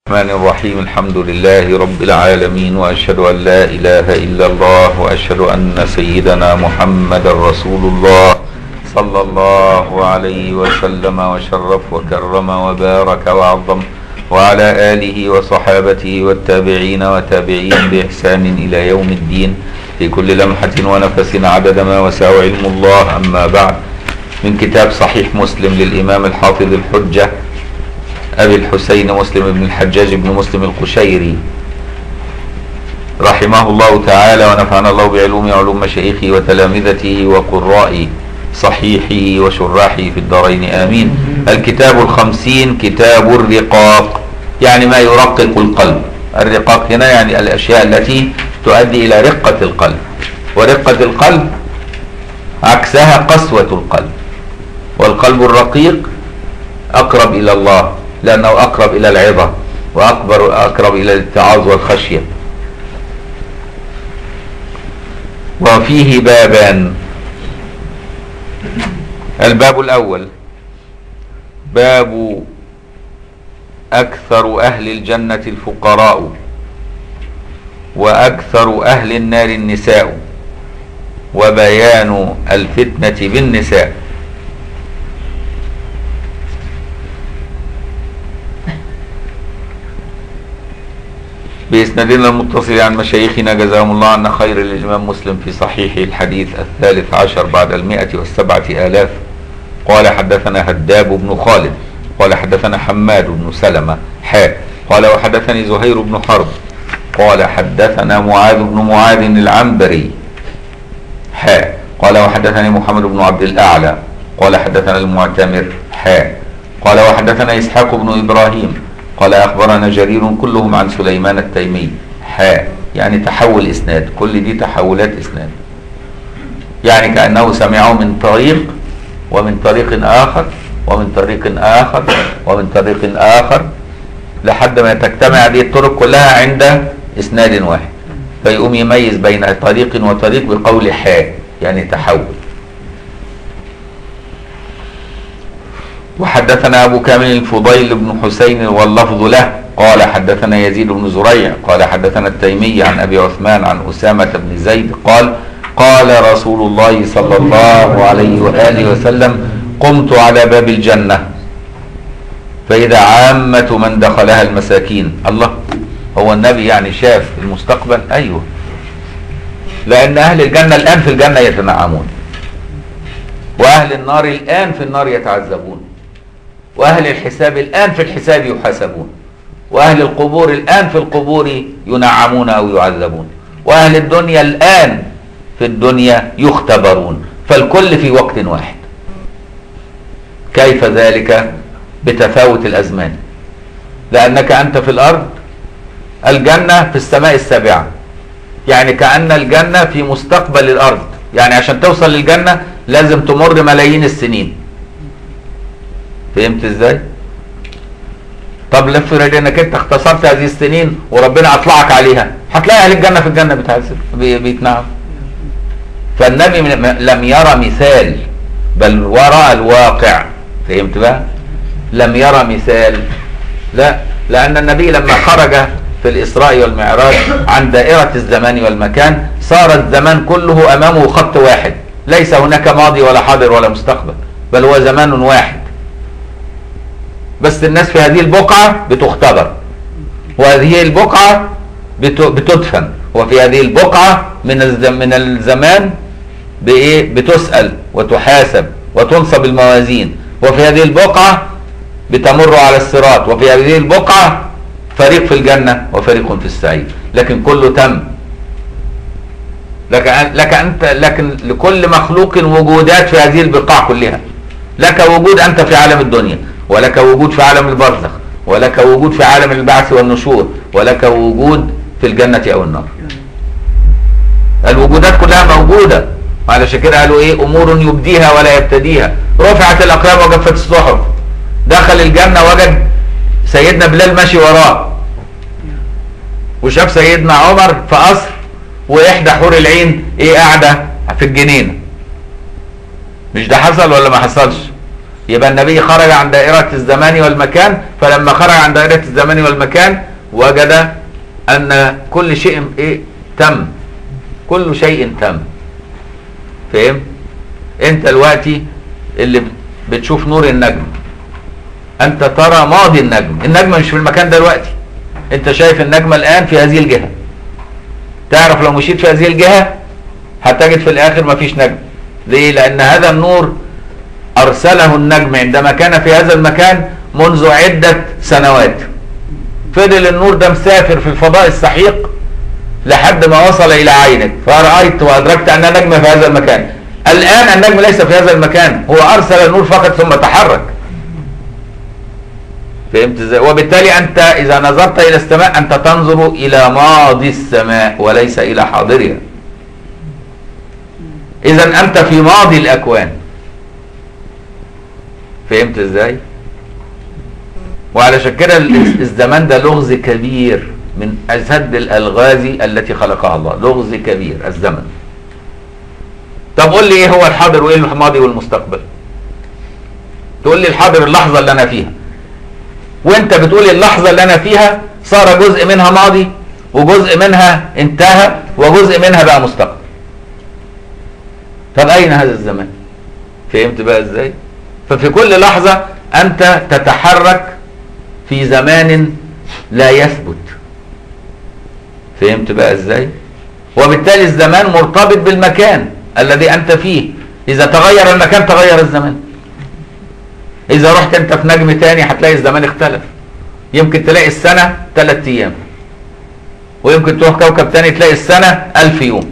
الرحمن الرحيم الحمد لله رب العالمين واشهد ان لا اله الا الله واشهد ان سيدنا محمد رسول الله صلى الله عليه وسلم وشرف وكرم وبارك وعظم وعلى اله وصحابته والتابعين وتابعين باحسان الى يوم الدين في كل لمحه ونفس عدد ما وسع علم الله اما بعد من كتاب صحيح مسلم للامام الحافظ الحجه أبي الحسين مسلم بن الحجاج بن مسلم القشيري رحمه الله تعالى ونفعنا الله بعلوم علوم مشايخه وتلامذته وقراء صحيحه وشراحه في الدارين آمين الكتاب الخمسين كتاب الرقاق يعني ما يرقق القلب الرقاق هنا يعني الأشياء التي تؤدي إلى رقة القلب ورقة القلب عكسها قسوة القلب والقلب الرقيق أقرب إلى الله لأنه أقرب إلى العظة وأكبر أقرب إلى الاتعاظ والخشية وفيه بابان الباب الأول باب أكثر أهل الجنة الفقراء وأكثر أهل النار النساء وبيان الفتنة بالنساء بإسنادنا المتصل عن مشايخنا جزاهم الله عنا خير الإمام مسلم في صحيح الحديث الثالث عشر بعد المائة والسبعة آلاف قال حدثنا هداب بن خالد قال حدثنا حماد بن سلمة حاء قال وحدثني زهير بن حرب قال حدثنا معاذ بن معاذ العنبري حاء قال وحدثني محمد بن عبد الأعلى قال حدثنا المعتمر حاء قال وحدثنا إسحاق بن إبراهيم قال أخبرنا جرير كلهم عن سليمان التيمي حاء يعني تحول إسناد كل دي تحولات إسناد يعني كأنه سمعه من طريق ومن طريق آخر ومن طريق آخر ومن طريق آخر لحد ما تجتمع هذه الطرق كلها عند إسناد واحد فيقوم يميز بين طريق وطريق بقول حاء يعني تحول وحدثنا أبو كامل الفضيل بن حسين واللفظ له قال حدثنا يزيد بن زريع قال حدثنا التيمي عن أبي عثمان عن أسامة بن زيد قال قال رسول الله صلى الله عليه وآله وسلم قمت على باب الجنة فإذا عامة من دخلها المساكين الله هو النبي يعني شاف المستقبل أيوه لأن أهل الجنة الآن في الجنة يتنعمون وأهل النار الآن في النار يتعذبون وأهل الحساب الآن في الحساب يحاسبون وأهل القبور الآن في القبور ينعمون أو يعذبون وأهل الدنيا الآن في الدنيا يختبرون فالكل في وقت واحد كيف ذلك بتفاوت الأزمان لأنك أنت في الأرض الجنة في السماء السابعة يعني كأن الجنة في مستقبل الأرض يعني عشان توصل للجنة لازم تمر ملايين السنين فهمت ازاي طب نفرض انك انت اختصرت هذه السنين وربنا اطلعك عليها هتلاقي اهل الجنه في الجنه بتعذب بيتنعم فالنبي لم يرى مثال بل وراء الواقع فهمت بقى لم يرى مثال لا لان النبي لما خرج في الاسراء والمعراج عن دائره الزمان والمكان صار الزمان كله امامه خط واحد ليس هناك ماضي ولا حاضر ولا مستقبل بل هو زمان واحد بس الناس في هذه البقعة بتختبر وهذه البقعة بتدفن وفي هذه البقعة من من الزمان بإيه بتسأل وتحاسب وتنصب الموازين وفي هذه البقعة بتمر على الصراط وفي هذه البقعة فريق في الجنة وفريق في السعير لكن كله تم لك لك انت لكن لكل مخلوق وجودات في هذه البقاع كلها لك وجود انت في عالم الدنيا ولك وجود في عالم البرزخ ولك وجود في عالم البعث والنشور ولك وجود في الجنة أو النار الوجودات كلها موجودة علشان كده قالوا ايه امور يبديها ولا يبتديها رفعت الاقلام وجفت الصحف دخل الجنة وجد سيدنا بلال ماشي وراه وشاف سيدنا عمر في قصر واحدى حور العين ايه قاعدة في الجنينة مش ده حصل ولا ما حصلش يبقى النبي خرج عن دائرة الزمان والمكان فلما خرج عن دائرة الزمان والمكان وجد أن كل شيء إيه تم كل شيء تم فهم انت دلوقتي اللي بتشوف نور النجم انت ترى ماضي النجم النجم مش في المكان ده دلوقتي انت شايف النجمة الان في هذه الجهة تعرف لو مشيت في هذه الجهة هتجد في الاخر مفيش نجم ليه لان هذا النور ارسله النجم عندما كان في هذا المكان منذ عدة سنوات فضل النور ده مسافر في الفضاء السحيق لحد ما وصل الى عينك فرأيت وادركت ان نجم في هذا المكان الان النجم ليس في هذا المكان هو ارسل النور فقط ثم تحرك فهمت ازاي وبالتالي انت اذا نظرت الى السماء انت تنظر الى ماضي السماء وليس الى حاضرها اذا انت في ماضي الاكوان فهمت ازاي وعلشان كده الزمان ده لغز كبير من اشد الالغاز التي خلقها الله لغز كبير الزمن طب قول لي ايه هو الحاضر وايه الماضي والمستقبل تقول لي الحاضر اللحظه اللي انا فيها وانت بتقول اللحظه اللي انا فيها صار جزء منها ماضي وجزء منها انتهى وجزء منها بقى مستقبل طب اين هذا الزمان فهمت بقى ازاي ففي كل لحظه انت تتحرك في زمان لا يثبت فهمت بقى ازاي وبالتالي الزمان مرتبط بالمكان الذي انت فيه اذا تغير المكان تغير الزمان اذا رحت انت في نجم تاني هتلاقي الزمان اختلف يمكن تلاقي السنة ثلاث ايام ويمكن تروح كوكب تاني تلاقي السنة الف يوم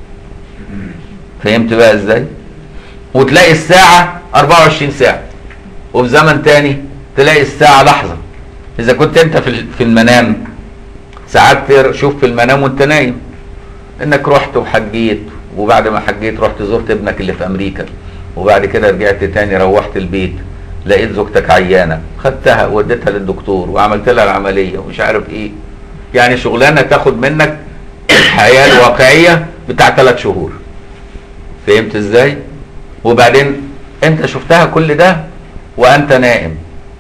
فهمت بقى ازاي وتلاقي الساعة 24 ساعة وفي زمن تاني تلاقي الساعة لحظة اذا كنت انت في في المنام ساعات تشوف في المنام وانت نايم انك رحت وحجيت وبعد ما حجيت رحت زرت ابنك اللي في امريكا وبعد كده رجعت تاني روحت البيت لقيت زوجتك عيانه خدتها وديتها للدكتور وعملت لها العمليه ومش عارف ايه يعني شغلانه تاخد منك الحياه الواقعيه بتاع ثلاث شهور فهمت ازاي وبعدين انت شفتها كل ده وانت نائم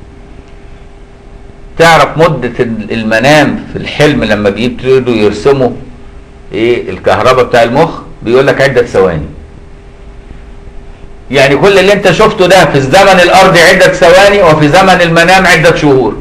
تعرف مدة المنام في الحلم لما بيبتدوا يرسموا ايه الكهرباء بتاع المخ بيقول لك عدة ثواني يعني كل اللي انت شفته ده في الزمن الارضي عدة ثواني وفي زمن المنام عدة شهور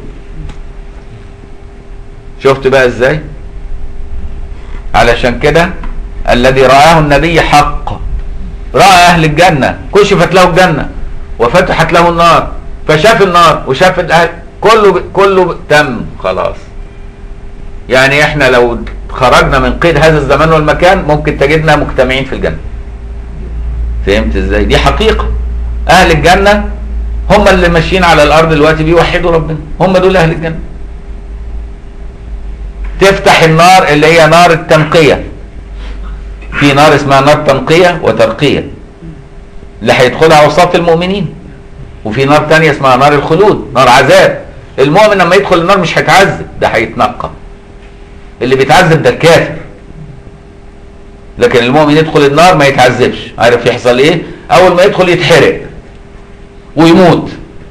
شفت بقى ازاي علشان كده الذي رآه النبي حق رأى اهل الجنة كشفت له الجنة وفتحت له النار فشاف النار وشاف الاهل كله كله تم خلاص يعني احنا لو خرجنا من قيد هذا الزمان والمكان ممكن تجدنا مجتمعين في الجنة فهمت ازاي دي حقيقة اهل الجنة هم اللي ماشيين على الارض دلوقتي بيوحدوا ربنا هم دول اهل الجنة تفتح النار اللي هي نار التنقية في نار اسمها نار تنقية وترقية اللي هيدخلها اوساط المؤمنين وفي نار تانية اسمها نار الخلود نار عذاب المؤمن لما يدخل النار مش هيتعذب ده هيتنقى اللي بيتعذب ده الكافر لكن المؤمن يدخل النار ما يتعذبش عارف يحصل ايه اول ما يدخل يتحرق ويموت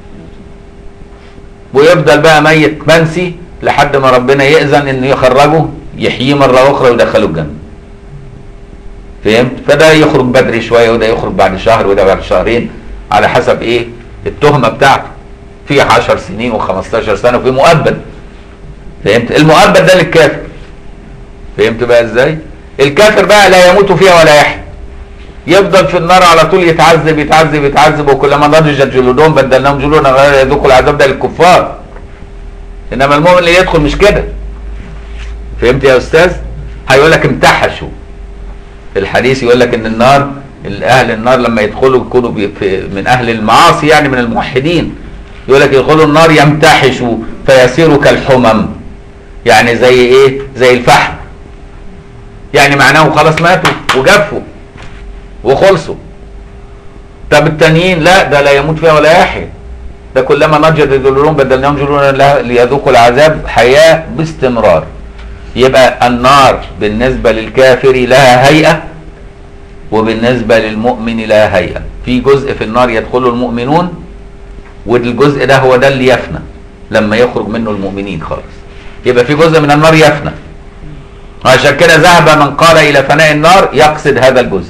ويفضل بقى ميت منسي لحد ما ربنا يأذن انه يخرجه يحييه مرة اخرى ويدخله الجنة فهمت فده يخرج بدري شوية وده يخرج بعد شهر وده بعد شهرين على حسب ايه التهمة بتاعته في 10 سنين و15 سنة وفي مؤبد فهمت المؤبد ده للكافر فهمت بقى ازاي الكافر بقى لا يموت فيها ولا يحيا يفضل في النار على طول يتعذب يتعذب يتعذب وكلما نضجت جلودهم بدلناهم جلودا غير يذوقوا العذاب ده للكفار انما المؤمن اللي يدخل مش كده فهمت يا استاذ هيقول لك امتحشوا الحديث يقول لك ان النار اهل النار لما يدخلوا يكونوا من اهل المعاصي يعني من الموحدين يقول لك يدخلوا النار يمتحشوا فيصيروا كالحمم يعني زي ايه زي الفحم يعني معناه خلاص ماتوا وجفوا وخلصوا طب التانيين لا ده لا يموت فيها ولا يحيى ده كلما نجت جلودهم بدلناهم جلودا ليذوقوا العذاب حياه باستمرار يبقى النار بالنسبه للكافر لها هيئه وبالنسبه للمؤمن لها هيئه في جزء في النار يدخله المؤمنون والجزء ده هو ده اللي يفنى لما يخرج منه المؤمنين خالص يبقى في جزء من النار يفنى عشان كده ذهب من قال الى فناء النار يقصد هذا الجزء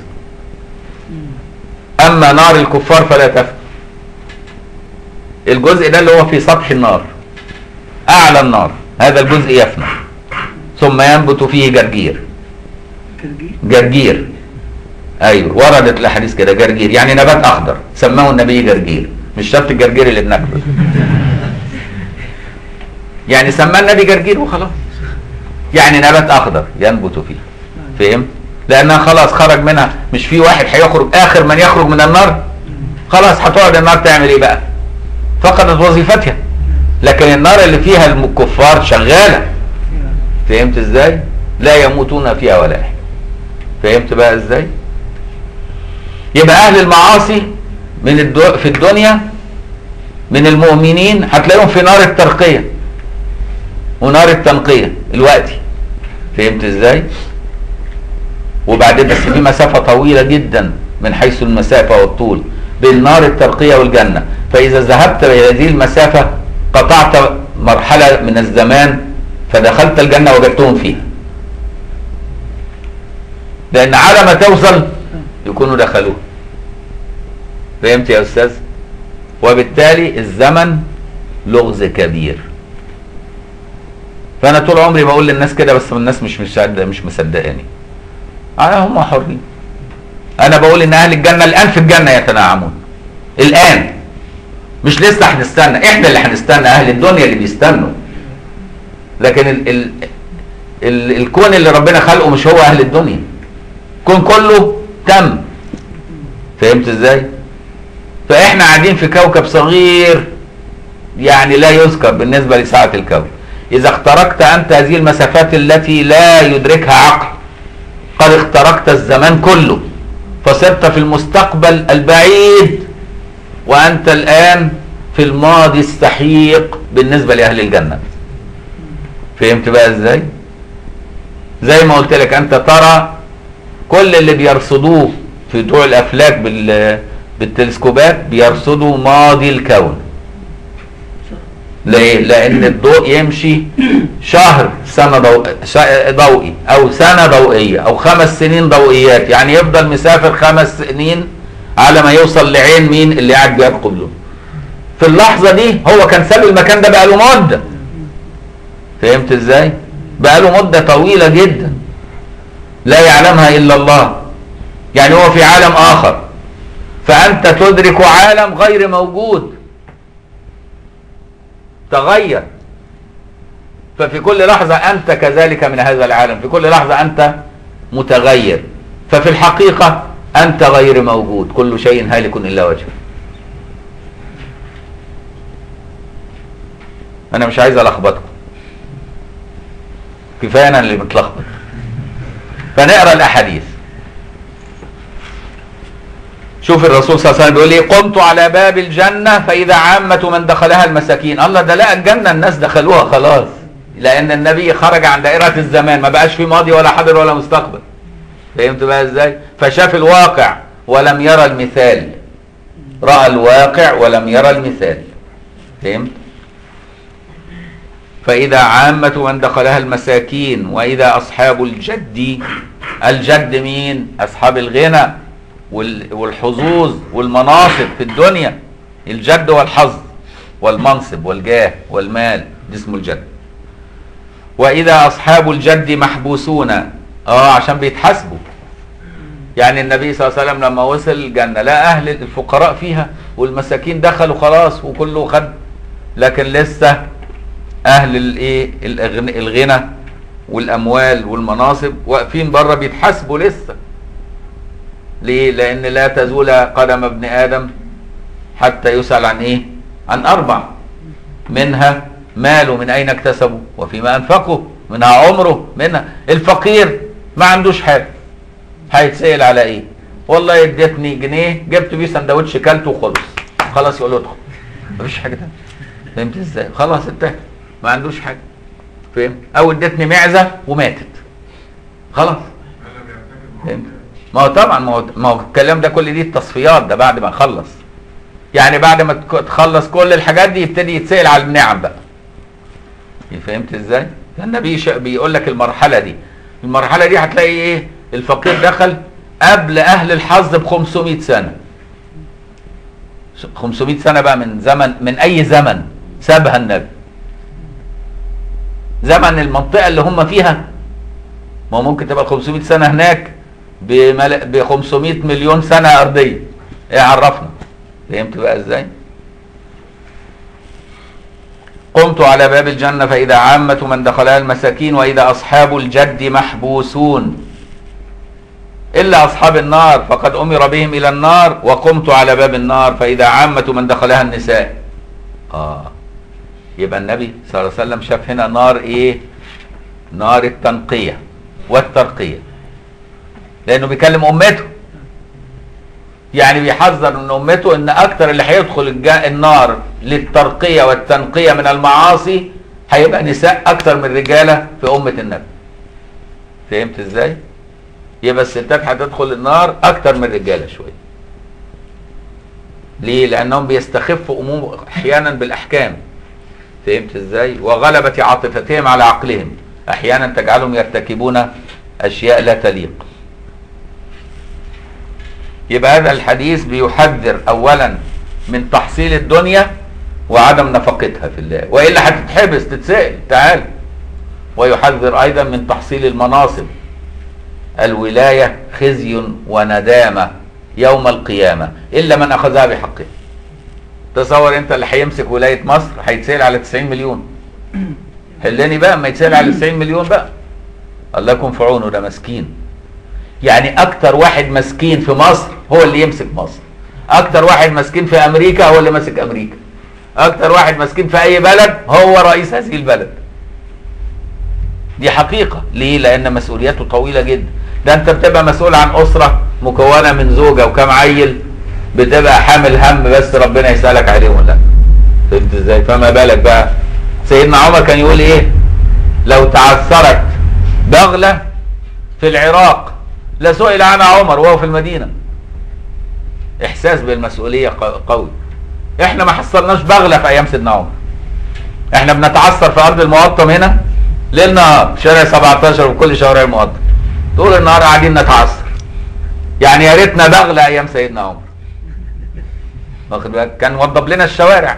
اما نار الكفار فلا تفنى الجزء ده اللي هو في سطح النار اعلى النار هذا الجزء يفنى ثم ينبت فيه جرجير ترجيح جرجير ايوه وردت الاحاديث كده جرجير يعني نبات اخضر سماه النبي جرجير مش شرط الجرجير اللي بناكله يعني سماه النبي جرجير وخلاص يعني نبات اخضر ينبت فيه فهم لانها خلاص خرج منها مش في واحد هيخرج اخر من يخرج من النار خلاص هتقعد النار تعمل ايه بقى فقدت وظيفتها لكن النار اللي فيها الكفار شغاله فهمت ازاي لا يموتون فيها ولا يحيون فهمت بقى ازاي يبقى اهل المعاصي من الدو في الدنيا من المؤمنين هتلاقيهم في نار الترقيه ونار التنقيه الوقتي فهمت ازاي وبعدين بس في مسافه طويله جدا من حيث المسافه والطول بين نار الترقيه والجنه فاذا ذهبت الى هذه المسافه قطعت مرحله من الزمان فدخلت الجنه وجدتهم فيها لان على ما توصل يكونوا دخلوها فهمت يا استاذ وبالتالي الزمن لغز كبير فانا طول عمري بقول للناس كده بس الناس مش مش مش مصدقاني آه هم حرين انا بقول ان اهل الجنه الان في الجنه يتنعمون الان مش لسه هنستنى احنا اللي هنستنى اهل الدنيا اللي بيستنوا لكن ال ال ال الكون اللي ربنا خلقه مش هو اهل الدنيا الكون كله تم فهمت ازاي فاحنا قاعدين في كوكب صغير يعني لا يذكر بالنسبه لسعه الكون اذا اخترقت انت هذه المسافات التي لا يدركها عقل قد اخترقت الزمان كله فصرت في المستقبل البعيد وانت الان في الماضي السحيق بالنسبه لاهل الجنه فهمت بقى ازاي زي ما قلت لك انت ترى كل اللي بيرصدوه في بتوع الافلاك بال بالتلسكوبات بيرصدوا ماضي الكون ليه؟ لان الضوء يمشي شهر سنه ضوء ش- ضوئي او سنه ضوئيه او خمس سنين ضوئيات يعني يفضل مسافر خمس سنين على ما يوصل لعين مين اللي قاعد بيرقب له في اللحظه دي هو كان ساب المكان ده بقاله مده فهمت ازاي بقاله مده طويله جدا لا يعلمها الا الله يعني هو في عالم اخر فانت تدرك عالم غير موجود تغير ففي كل لحظة أنت كذلك من هذا العالم في كل لحظة أنت متغير ففي الحقيقة أنت غير موجود كل شيء هالك إلا وجهه أنا مش عايز ألخبطكم كفاية أنا اللي متلخبط فنقرأ الأحاديث شوف الرسول صلى الله عليه وسلم بيقول ايه قمت على باب الجنة فإذا عامة من دخلها المساكين الله ده لقى الجنة الناس دخلوها خلاص لأن النبي خرج عن دائرة الزمان ما بقاش في ماضي ولا حاضر ولا مستقبل فهمت بقى ازاي فشاف الواقع ولم يرى المثال رأى الواقع ولم يرى المثال فهمت فإذا عامة من دخلها المساكين وإذا أصحاب الجد الجد مين أصحاب الغنى وال- والحظوظ والمناصب في الدنيا الجد والحظ والمنصب والجاه والمال دي اسمه الجد واذا اصحاب الجد محبوسون اه عشان بيتحاسبوا يعني النبي صلى الله عليه وسلم لما وصل الجنه لا اهل الفقراء فيها والمساكين دخلوا خلاص وكله خد لكن لسه اهل الايه الأغن- الغنى والاموال والمناصب واقفين بره بيتحاسبوا لسه ليه؟ لأن لا تزول قدم ابن آدم حتى يسأل عن إيه؟ عن أربع منها ماله من أين اكتسبه وفيما أنفقه منها عمره منها الفقير ما عندوش حاجة هيتسأل على إيه؟ والله اديتني جنيه جبت بيه سندوتش كلته وخلص خلاص يقول له ادخل مفيش حاجة تانية فهمت ازاي؟ خلاص انتهى ما عندوش حاجة فهمت؟ أو اديتني معزة وماتت خلاص فهمت؟ ما هو طبعا ما هو ما هو الكلام ده كل دي التصفيات ده بعد ما نخلص يعني بعد ما تك- تخلص كل الحاجات دي يبتدي يتسأل على النعم بقى فهمت ازاي النبي ش- بيقول لك المرحله دي المرحله دي هتلاقي ايه الفقير دخل قبل اهل الحظ ب 500 سنه 500 سنه بقى من زمن من اي زمن سابها النبي زمن المنطقه اللي هم فيها ما هو ممكن تبقى 500 سنه هناك بمل... ب 500 مليون سنه ارضيه ايه عرفنا فهمت بقى ازاي قمت على باب الجنة فإذا عامة من دخلها المساكين وإذا أصحاب الجد محبوسون إلا أصحاب النار فقد أمر بهم إلى النار وقمت على باب النار فإذا عامة من دخلها النساء آه يبقى النبي صلى الله عليه وسلم شاف هنا نار إيه نار التنقية والترقية لأنه بيكلم أمته يعني بيحذر من امته ان اكتر اللي هيدخل الج- النار للترقيه والتنقيه من المعاصي هيبقى نساء اكتر من رجاله في امه النبي فهمت ازاي يبقى الستات هتدخل النار اكتر من الرجاله شويه ليه لانهم بيستخفوا امور احيانا بالاحكام فهمت ازاي وغلبه عاطفتهم على عقلهم احيانا تجعلهم يرتكبون اشياء لا تليق يبقى هذا الحديث بيحذر اولا من تحصيل الدنيا وعدم نفقتها في الله والا هتتحبس تتسال تعال ويحذر ايضا من تحصيل المناصب الولايه خزي وندامه يوم القيامه الا من اخذها بحقه تصور انت اللي هيمسك ولايه مصر هيتسال على 90 مليون حلني بقى اما يتسال على 90 مليون بقى الله يكون في عونه ده مسكين يعني اكتر واحد مسكين في مصر هو اللي يمسك مصر اكتر واحد مسكين في امريكا هو اللي ماسك امريكا اكتر واحد مسكين في اي بلد هو رئيس هذه البلد دي حقيقة ليه لان مسؤولياته طويلة جدا ده انت بتبقى مسؤول عن اسرة مكونة من زوجة وكم عيل بتبقى حامل هم بس ربنا يسألك عليهم ولا لا. فهمت ازاي فما بالك بقى سيدنا عمر كان يقول ايه لو تعثرت بغلة في العراق لسئل عنها عمر وهو في المدينة احساس بالمسؤولية ق- قوي احنا ما حصلناش بغلة في ايام سيدنا عمر احنا بنتعثر في ارض المقطم هنا ليل نهار شارع 17 وكل شوارع المقطم طول النهار قاعدين نتعثر يعني يا ريتنا بغلة ايام سيدنا عمر واخد بالك كان وضب لنا الشوارع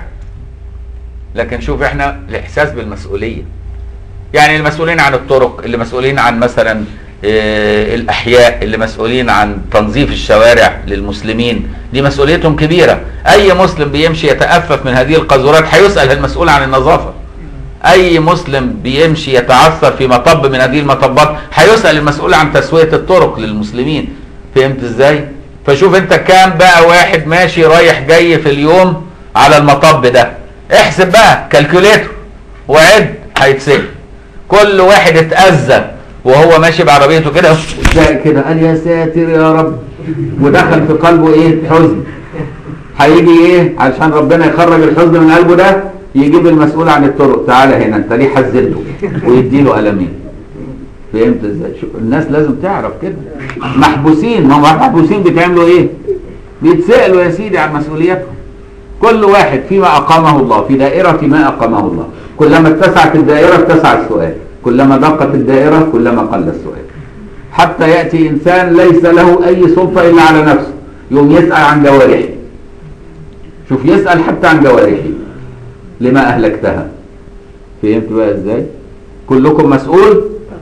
لكن شوف احنا الاحساس بالمسؤوليه يعني المسؤولين عن الطرق اللي مسؤولين عن مثلا آه، الاحياء اللي مسؤولين عن تنظيف الشوارع للمسلمين دي مسؤوليتهم كبيره اي مسلم بيمشي يتأفف من هذه القاذورات هيسأل المسؤول عن النظافه اي مسلم بيمشي يتعثر في مطب من هذه المطبات هيسأل المسؤول عن تسوية الطرق للمسلمين فهمت ازاي فشوف انت كام بقى واحد ماشي رايح جاي في اليوم على المطب ده احسب بقى كالكوليتر وعد هيتسال كل واحد اتأذى وهو ماشي بعربيته كده وتلاقي كده قال يا ساتر يا رب ودخل في قلبه ايه حزن هيجي ايه علشان ربنا يخرج الحزن من قلبه ده يجيب المسؤول عن الطرق تعالى هنا انت ليه حزنته ويديله قلمين فهمت ازاي شو الناس لازم تعرف كده محبوسين ما هم محبوسين بيتعملوا ايه بيتسألوا يا سيدي عن مسؤولياتهم كل واحد فيما أقامه الله في دائرة ما أقامه الله كلما اتسعت الدائرة اتسع السؤال كلما ضاقت الدائرة كلما قل السؤال حتى يأتي إنسان ليس له أي سلطة إلا على نفسه يوم يسأل عن جوارحه شوف يسأل حتى عن جوارحه لما أهلكتها فهمت بقى إزاي كلكم مسؤول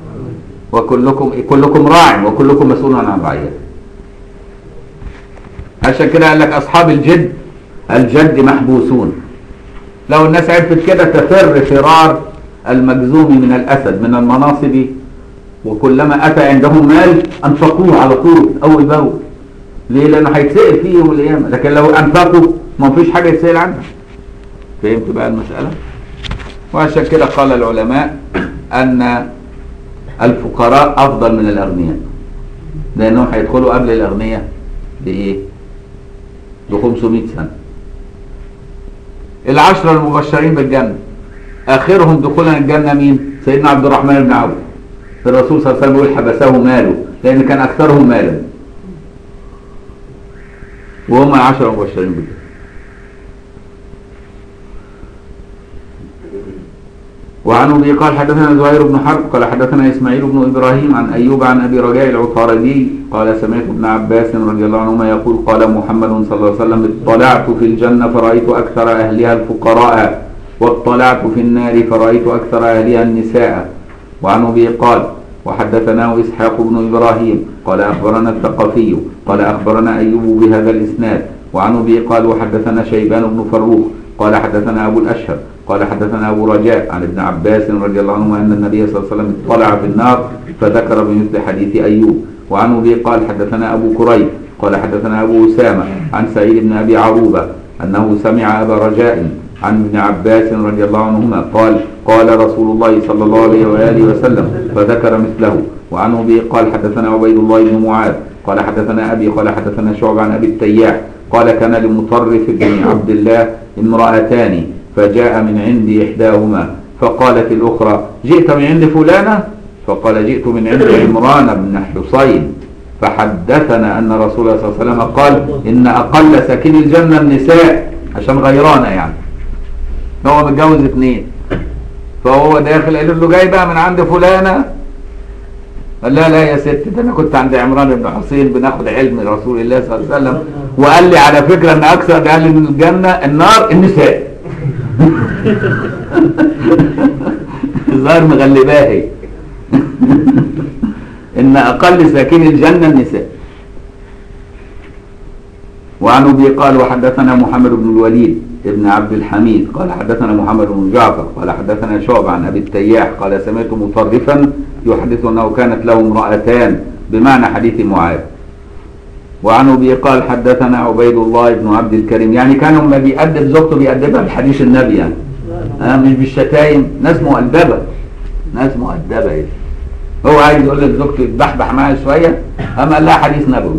وكلكم كلكم راع وكلكم مسؤول عن رعيته عشان كده قال لك أصحاب الجد الجد محبوسون لو الناس عرفت كده تفر فرار المجزوم من الأسد من المناصب وكلما أتى عندهم مال أنفقوه على طول أول بأول ليه؟ لأنه هيتسأل فيه يوم القيامة لكن لو أنفقوا ما فيش حاجة يتسأل عنها فهمت بقى المسألة؟ وعشان كده قال العلماء أن الفقراء أفضل من الأغنياء لأنهم هيدخلوا قبل الأغنياء بإيه؟ ب 500 سنة العشرة المبشرين بالجنة آخرهم دخولا الجنة مين؟ سيدنا عبد الرحمن بن عوف الرسول صلى الله عليه وسلم يقول حبسه ماله لأن كان أكثرهم مالا وهم العشرة المبشرين بالجنة وعن ابي قال حدثنا زهير بن حرب قال حدثنا اسماعيل بن ابراهيم عن ايوب عن ابي رجاء العطاردي قال سمعت ابن عباس رضي الله عنهما يقول قال محمد صلى الله عليه وسلم اطلعت في الجنه فرايت اكثر اهلها الفقراء واطلعت في النار فرايت اكثر اهلها النساء وعن ابي قال وحدثناه اسحاق بن ابراهيم قال اخبرنا الثقفي قال اخبرنا ايوب بهذا الاسناد وعن ابي قال وحدثنا شيبان بن فروخ قال حدثنا ابو الاشهر قال حدثنا ابو رجاء عن ابن عباس رضي الله عنهما ان النبي صلى الله عليه وسلم اطلع في النار فذكر بمثل حديث ايوب وعن ابي قال حدثنا ابو كريب قال حدثنا ابو اسامه عن سعيد بن ابي عروبه انه سمع ابا رجاء عن ابن عباس رضي الله عنهما قال قال رسول الله صلى الله عليه واله وسلم فذكر مثله وعن ابي قال حدثنا عبيد الله بن معاذ قال حدثنا ابي قال حدثنا شعب عن ابي التياح قال كان لمطرف بن عبد الله امرأتان فجاء من عندي إحداهما فقالت الأخرى جئت من عند فلانة فقال جئت من عند عمران بن حصين فحدثنا أن رسول الله صلى الله عليه وسلم قال إن أقل ساكن الجنة النساء عشان غيرانة يعني هو متجوز اثنين فهو داخل قال له جاي بقى من عند فلانة قال لا لا يا ست ده انا كنت عند عمران بن حسين بناخد علم رسول الله صلى الله عليه وسلم وقال لي على فكره ان اكثر اهل الجنه النار النساء ظاهر مغلباه هي ان اقل ساكن الجنه النساء وعن ابي قال وحدثنا محمد بن الوليد ابن عبد الحميد قال حدثنا محمد بن جعفر قال حدثنا شعب عن ابي التياح قال سمعت مطرفا يحدث انه كانت له امراتان بمعنى حديث معاذ وعن ابي قال حدثنا عبيد الله بن عبد الكريم يعني كان لما بيأدب زوجته بيأدبها بحديث النبي يعني آه مش بالشتايم ناس مؤدبه ناس مؤدبه يعني. هو عايز يقول لك زوجته يتبحبح معاها شويه اما قال لها حديث نبوي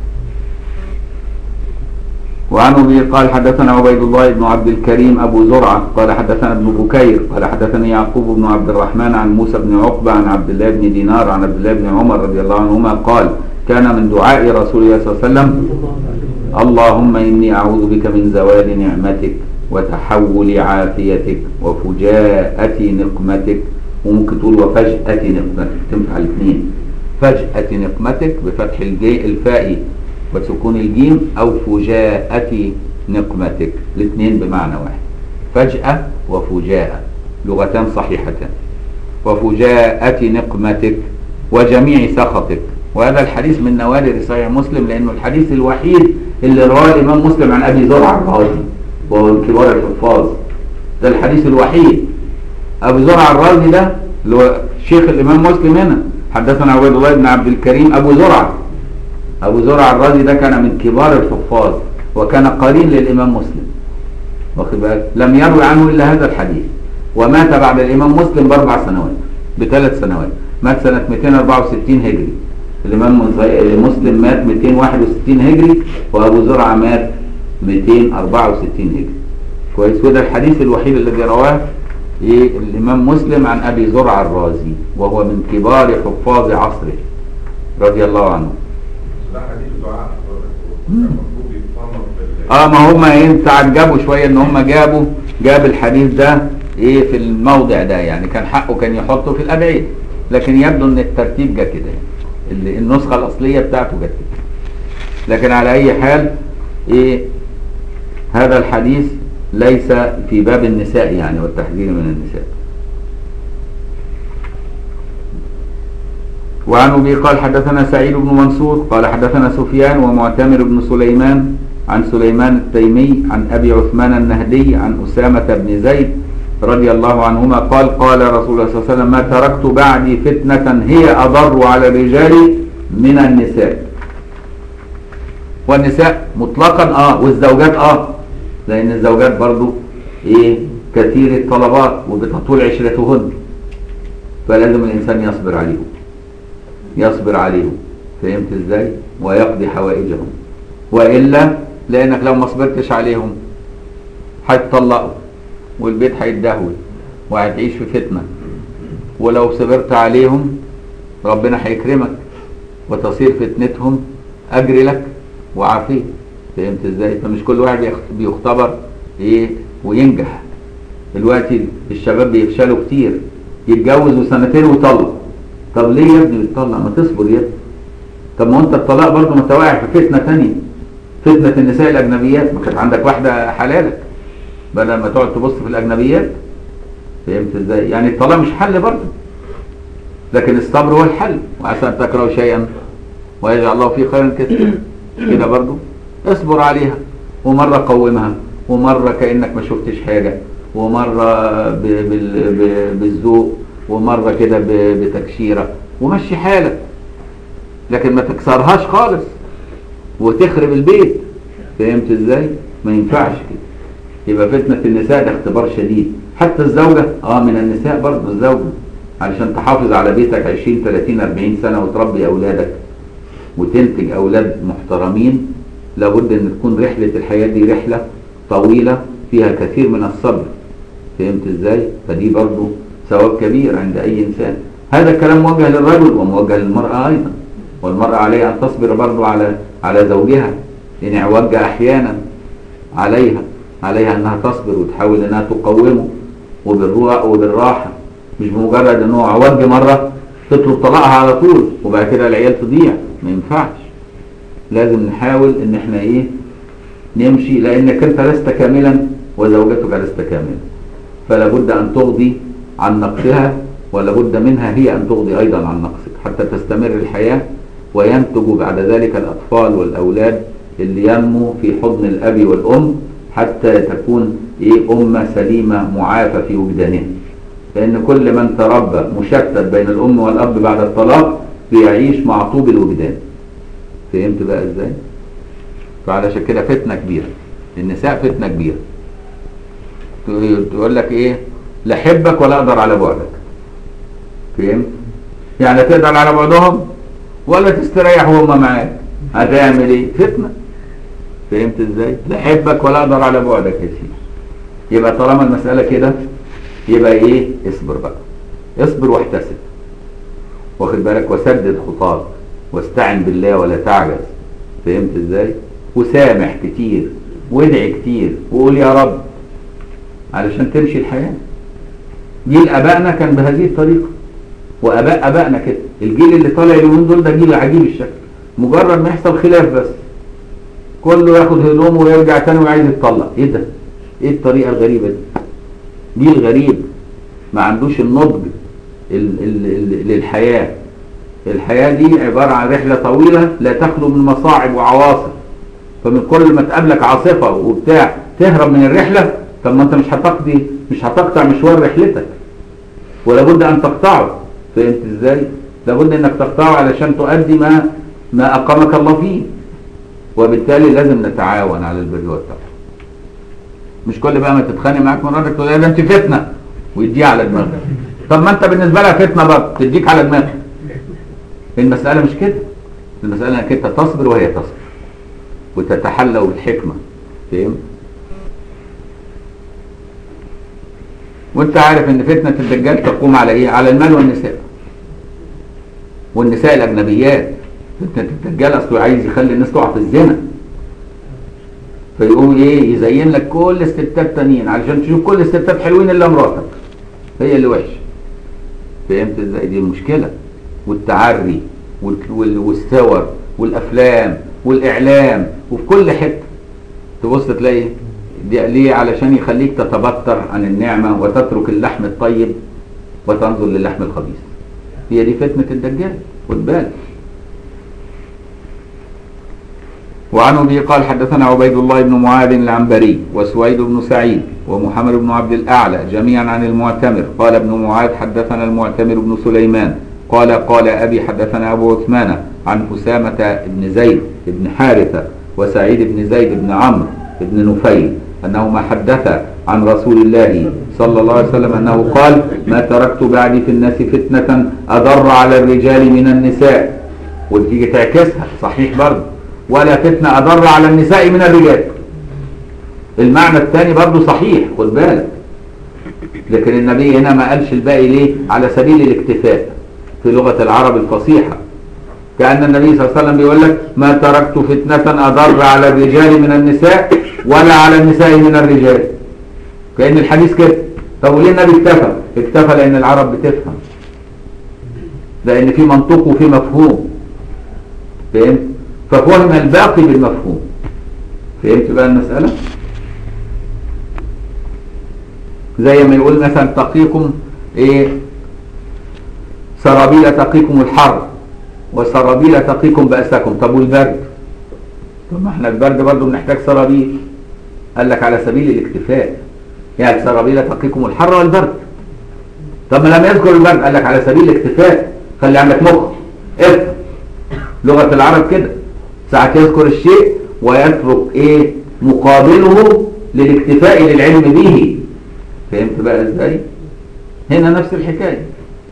وعن ابي قال حدثنا عبيد الله بن عبد الكريم ابو زرعه قال حدثنا ابن بكير قال حدثني يعقوب بن عبد الرحمن عن موسى بن عقبه عن عبد الله بن دينار عن عبد الله بن عمر رضي الله عنهما قال كان من دعاء رسول الله صلى الله عليه وسلم اللهم اني اعوذ بك من زوال نعمتك وتحول عافيتك وفجاءة نقمتك وممكن تقول وفجأة نقمتك تنفع الاثنين فجأة نقمتك بفتح الجي الفاء وسكون الجيم او فجاءة نقمتك الاثنين بمعنى واحد فجأة وفجاءة لغتان صحيحتان وفجاءة نقمتك وجميع سخطك وهذا الحديث من نوادر صحيح مسلم لانه الحديث الوحيد اللي رواه الامام مسلم عن ابي زرع الرازي وهو من كبار الحفاظ ده الحديث الوحيد ابو زرع الرازي ده اللي هو شيخ الامام مسلم هنا حدثنا عبيد الله بن عبد الكريم ابو زرع ابو زرع الرازي ده كان من كبار الحفاظ وكان قرين للامام مسلم واخد بالك لم يروي عنه الا هذا الحديث ومات بعد الامام مسلم باربع سنوات بثلاث سنوات مات سنه 264 هجري الامام مسلم مات 261 هجري وابو زرعه مات 264 هجري كويس وده الحديث الوحيد الذي رواه إيه الامام مسلم عن ابي زرعه الرازي وهو من كبار حفاظ عصره رضي الله عنه لا حديث دعاء المفروض يتصنف بال- اه ما هم ايه تعجبوا شويه ان هم جابوا جاب الحديث ده ايه في الموضع ده يعني كان حقه كان يحطه في الابعاد لكن يبدو ان الترتيب جه كده يعني ال- النسخه الاصليه بتاعته جت كده لكن على اي حال ايه هذا الحديث ليس في باب النساء يعني والتحذير من النساء وعن ابي قال حدثنا سعيد بن منصور قال حدثنا سفيان ومعتمر بن سليمان عن سليمان التيمي عن ابي عثمان النهدي عن اسامه بن زيد رضي الله عنهما قال قال رسول الله صلى الله عليه وسلم ما تركت بعدي فتنه هي اضر على الرجال من النساء والنساء مطلقا اه والزوجات اه لان الزوجات برضو ايه كثير الطلبات وبتطول عشرتهن فلازم الانسان يصبر عليهم يصبر عليهم فهمت ازاي ويقضي حوائجهم والا لانك لو ما صبرتش عليهم هيتطلقوا والبيت هيتدهول وهتعيش في فتنه ولو صبرت عليهم ربنا هيكرمك وتصير فتنتهم اجر لك وعافيه فهمت ازاي فمش كل واحد بيخ- بيختبر ايه وينجح دلوقتي الشباب بيفشلوا كتير يتجوز سنتين ويطلق طب ليه يا ابني بتطلق ما تصبر يا ابني طب ما هو انت الطلاق برضه ما انت واقع في فتنه تانية فتنه النساء الاجنبيات ما كانت عندك واحده حلالك بدل ما تقعد تبص في الاجنبيات فهمت ازاي يعني الطلاق مش حل برضه لكن الصبر هو الحل وعسى ان تكرهوا شيئا ويجعل الله فيه خيرا كثيرا كده برضه اصبر عليها ومره قومها ومره كانك ما شفتش حاجه ومره ب- بال- ب- بالذوق ومره كده ب- بتكشيره ومشي حالك لكن ما تكسرهاش خالص وتخرب البيت فهمت ازاي ما ينفعش كده يبقى فتنة النساء ده اختبار شديد حتى الزوجة اه من النساء برضه الزوجة علشان تحافظ على بيتك 20 30 40 سنة وتربي اولادك وتنتج اولاد محترمين لابد ان تكون رحلة الحياة دي رحلة طويلة فيها كثير من الصبر فهمت ازاي فدي برضه ثواب كبير عند اي انسان هذا الكلام موجه للرجل وموجه للمرأة ايضا والمرأة عليها ان تصبر برضه على على زوجها ان اعوجها احيانا عليها عليها انها تصبر وتحاول انها تقومه وبالروح وبالراحه مش بمجرد ان هو عوج مره تطلب طلاقها على طول وبعد كده العيال تضيع ما ينفعش لازم نحاول ان احنا ايه نمشي لانك انت لست كاملا وزوجتك لست كامله فلا بد ان تغضي عن نقصها ولا بد منها هي ان تغضي ايضا عن نقصك حتى تستمر الحياه وينتج بعد ذلك الاطفال والاولاد اللي ينمو في حضن الاب والام حتى تكون ايه امه سليمه معافى في وجدانها لان كل من تربى مشتت بين الام والاب بعد الطلاق بيعيش مع طوب الوجدان فهمت بقى ازاي فعلشان كده فتنه كبيره النساء فتنه كبيره تقول- تقول لك ايه لا احبك ولا اقدر على بعدك فهمت يعني تقدر على بعدهم ولا تستريح وهم معاك هتعمل ايه فتنه فهمت ازاي لا احبك ولا اقدر على بعدك يا سيدي يبقى طالما المساله كده يبقى ايه اصبر بقى اصبر واحتسب واخد بالك وسدد خطاك واستعن بالله ولا تعجز فهمت ازاي وسامح كتير وادعي كتير وقول يا رب علشان تمشي الحياه جيل ابائنا كان بهذه الطريقه واباء ابائنا كده الجيل اللي طالع اليومين دول ده جيل عجيب الشكل مجرد ما يحصل خلاف بس كله ياخد هدومه ويرجع تاني وعايز يتطلق ايه ده ايه الطريقه الغريبه دي جيل غريب ما عندوش النضج ال ال ال للحياه الحياه دي عباره عن رحله طويله لا تخلو من مصاعب وعواصف فمن كل ما تقابلك عاصفه وبتاع تهرب من الرحله طب ما انت مش هتقضي مش هتقطع مشوار رحلتك ولا بد ان تقطعه فهمت ازاي لابد انك تقطعه علشان تؤدي ما ما اقامك الله فيه وبالتالي لازم نتعاون على البر والتقوى مش كل بقى ما تتخانق معاك مراتك تقول لها ده انت فتنه ويديها على دماغك طب ما انت بالنسبه لها فتنه برضه تديك على دماغك المساله مش كده المساله انك انت تصبر وهي تصبر وتتحلى بالحكمه فهمت وانت عارف ان فتنه الدجال تقوم على ايه على المال والنساء والنساء الاجنبيات فتنه الدجال اصله عايز يخلي الناس تقع في الزنا فيقوم ايه يزين لك كل الستات تانيين علشان تشوف كل الستات حلوين الا مراتك هي اللي وحشه فهمت ازاي دي المشكله والتعري وال- وال- والصور والافلام والاعلام وفي كل حته تبص تلاقي دي ليه علشان يخليك تتبتر عن النعمه وتترك اللحم الطيب وتنظر للحم الخبيث هي دي فتنه الدجال خد بالك وعن ابي قال حدثنا عبيد الله بن معاذ العنبري وسويد بن سعيد ومحمد بن عبد الاعلى جميعا عن المعتمر قال ابن معاذ حدثنا المعتمر بن سليمان قال قال ابي حدثنا ابو عثمان عن اسامه بن زيد بن حارثه وسعيد بن زيد بن عمرو بن نفيل انهما حدثا عن رسول الله صلى الله عليه وسلم انه قال ما تركت بعدي في الناس فتنه اضر على الرجال من النساء وتيجي تعكسها صحيح برضه ولا فتنة أضر على النساء من الرجال المعنى الثاني برضه صحيح خد بالك لكن النبي هنا ما قالش الباقي ليه على سبيل الاكتفاء في لغة العرب الفصيحة كأن النبي صلى الله عليه وسلم بيقول لك ما تركت فتنة أضر على الرجال من النساء ولا على النساء من الرجال كأن الحديث كده طب وليه النبي اكتفى اكتفى لان العرب بتفهم لان في منطق وفي مفهوم فهمت ففهم الباقي بالمفهوم فهمت بقى المسألة زي ما يقول مثلا تقيكم ايه سرابيل تقيكم الحر وسرابيل تقيكم بأسكم طب والبرد طب ما احنا البرد برضه بنحتاج سرابيل قال لك على سبيل الاكتفاء يعني سرابيل تقيكم الحر والبرد طب ما لم يذكر البرد قال لك على سبيل الاكتفاء خلي عندك مخ افهم لغة العرب كده ساعة يذكر الشيء ويترك ايه مقابله للاكتفاء للعلم به فهمت بقى ازاي هنا نفس الحكاية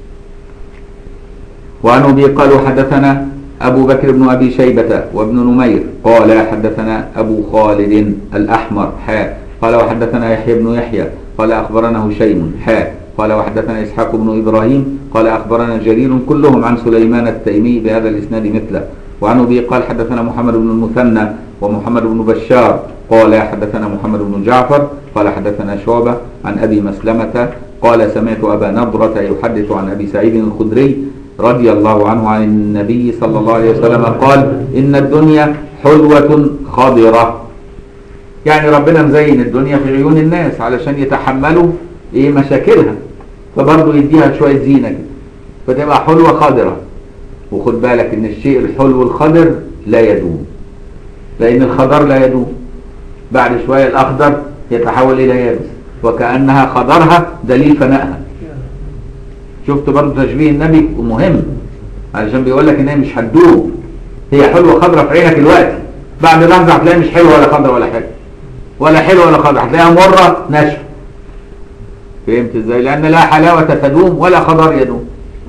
وعن ابي قالوا حدثنا ابو بكر بن ابي شيبة وابن نمير قال حدثنا ابو خالد الاحمر حاء قال وحدثنا يحيى بن يحيى قال اخبرنا هشيم حاء قال وحدثنا اسحاق بن ابراهيم قال اخبرنا جرير كلهم عن سليمان التيمي بهذا الاسناد مثله وعن ابي قال حدثنا محمد بن المثنى ومحمد بن بشار قال حدثنا محمد بن جعفر قال حدثنا شعبة عن ابي مسلمة قال سمعت ابا نضرة يحدث عن ابي سعيد الخدري رضي الله عنه عن النبي صلى الله عليه وسلم قال ان الدنيا حلوة خضرة يعني ربنا مزين الدنيا في عيون الناس علشان يتحملوا ايه مشاكلها فبرضه يديها شوية زينة كده فتبقى حلوة خضرة وخد بالك ان الشيء الحلو الخضر لا يدوم لان الخضر لا يدوم بعد شوية الاخضر يتحول الى يابس وكأنها خضرها دليل فنائها شفت برضه تشبيه النبي مهم علشان بيقول لك ان هي مش هتدوم هي حلوه خضرة في عينك دلوقتي بعد لحظه هتلاقيها مش حلوه ولا خضرة ولا حلوه ولا حلوه ولا خضرة هتلاقيها مره ناشفه فهمت ازاي لان لا حلاوه تدوم ولا خضر يدوم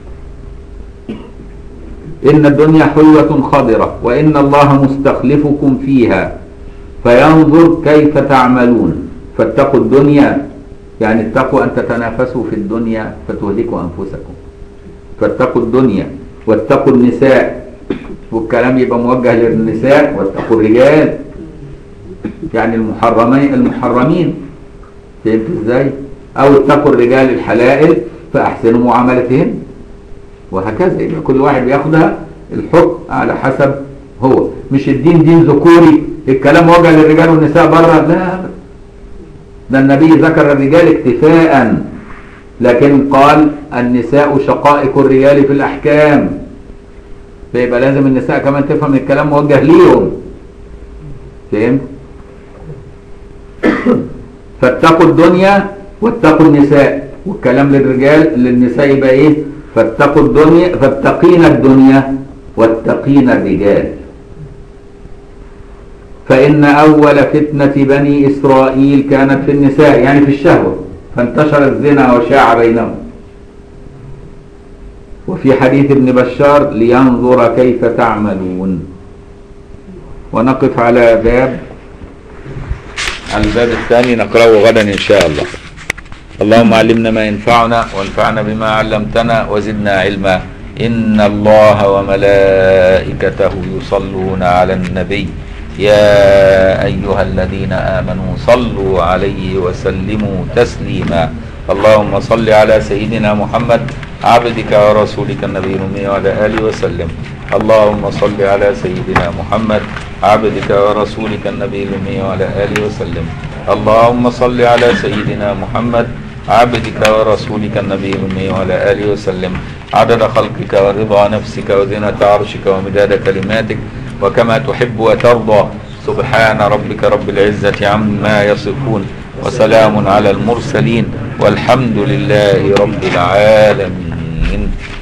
ان الدنيا حلوه خضره وان الله مستخلفكم فيها فينظر كيف تعملون فاتقوا الدنيا يعني اتقوا ان تتنافسوا في الدنيا فتهلكوا انفسكم فاتقوا الدنيا واتقوا النساء والكلام يبقى موجه للنساء واتقوا الرجال يعني المحرمين المحرمين فهمت ازاي او اتقوا الرجال الحلائل فاحسنوا معاملتهم وهكذا يبقى كل واحد بياخدها الحكم على حسب هو مش الدين دين ذكوري الكلام موجه للرجال والنساء بره لا ده النبي ذكر الرجال اكتفاء لكن قال النساء شقائق الرجال في الاحكام فيبقى لازم النساء كمان تفهم الكلام موجه ليهم فهمت فاتقوا الدنيا واتقوا النساء والكلام للرجال للنساء يبقى ايه فاتقوا الدنيا فاتقين الدنيا واتقين الرجال فإن أول فتنة بني إسرائيل كانت في النساء يعني في الشهوة فانتشر الزنا وشاع بينهم وفي حديث ابن بشار لينظر كيف تعملون ونقف على باب الباب الثاني نقرأه غدا إن شاء الله اللهم علمنا ما ينفعنا وانفعنا بما علمتنا وزدنا علما إن الله وملائكته يصلون على النبي يا أيها الذين آمنوا صلوا عليه وسلموا تسليما اللهم صل على سيدنا محمد عبدك ورسولك النبي الأمي وعلى آله وسلم اللهم صل على سيدنا محمد عبدك ورسولك النبي الأمي وعلى آله وسلم اللهم صل على سيدنا محمد عبدك ورسولك النبي الأمي وعلى آله وسلم عدد خلقك ورضا نفسك وزنة عرشك ومداد كلماتك وكما تحب وترضى سبحان ربك رب العزة عما يصفون وسلام على المرسلين والحمد لله رب العالمين